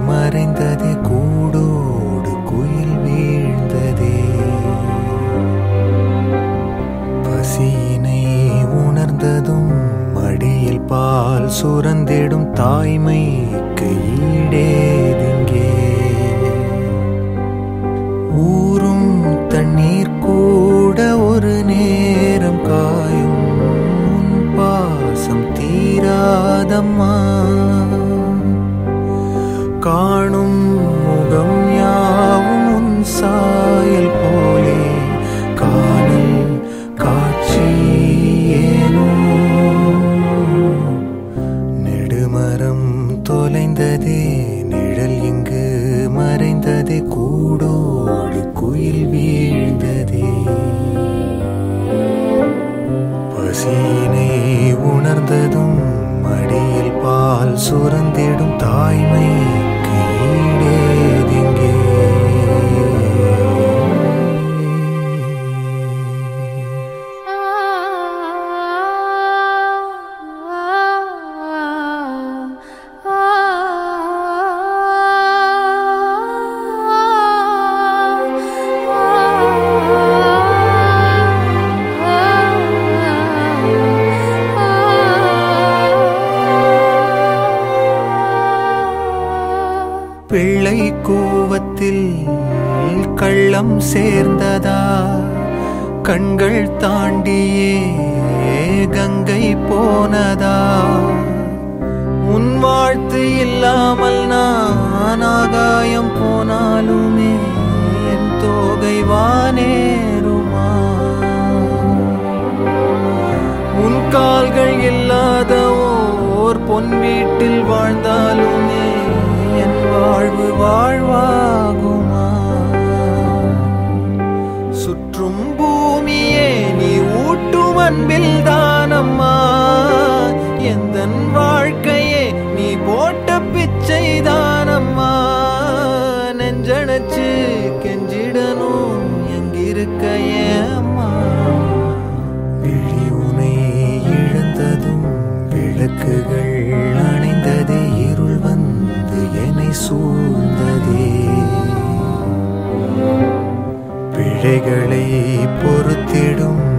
மறைந்ததே கூடோடு குயில் வீழ்ந்ததே பசியினை உணர்ந்ததும் மடியில் பால் சுரந்திடும் தாய்மைக்கு ஈடேதிங்கே ஊரும் தண்ணீர் கூட ஒரு நேரம் காயும் உன் பாசம் தீராதம்மா காணும் முகம் யாவும் உன் சாயல் போலே காணல் காட்சி ஏனோ நெடுமரம் தொலைந்ததே நிழல் இங்கு மறைந்ததே கூடோடு குயில் வீழ்ந்ததே பசியினை உணர்ந்ததும் மடியில் பால் சுரந்திடும் தாய்மைக்கு ஈடேதிங்கே பிள்ளை கூவத்தில் கள்ளம் சேர்ந்ததா கண்கள் தாண்டியே கங்கை போனதா உன் வாழ்த்து இல்லாமல் நான் ஆகாயம் போனாலுமே என் தோகை வானேருமா உன் கால்கள் இல்லாத ஓர் பொன் வீட்டில் வாழ்ந்தாலுமே என் வாழ்வு வாழ்வாகுமா சுற்றும் பூமியே நீ ஊட்டும் அன்பில் தானம்மா எந்தன் வாழ்க்கையே நீ போட்ட பிச்சை தானம்மா நெஞ்சடைச்சு கெஞ்சிடணும் எங்கிருக்க ஏம்மா விழி உனை இழந்ததும் விளக்குகள் அணைந்ததே இருள் வந்து என்னை சூழ்ந்ததே பிழைகளை பொறுத்திடும்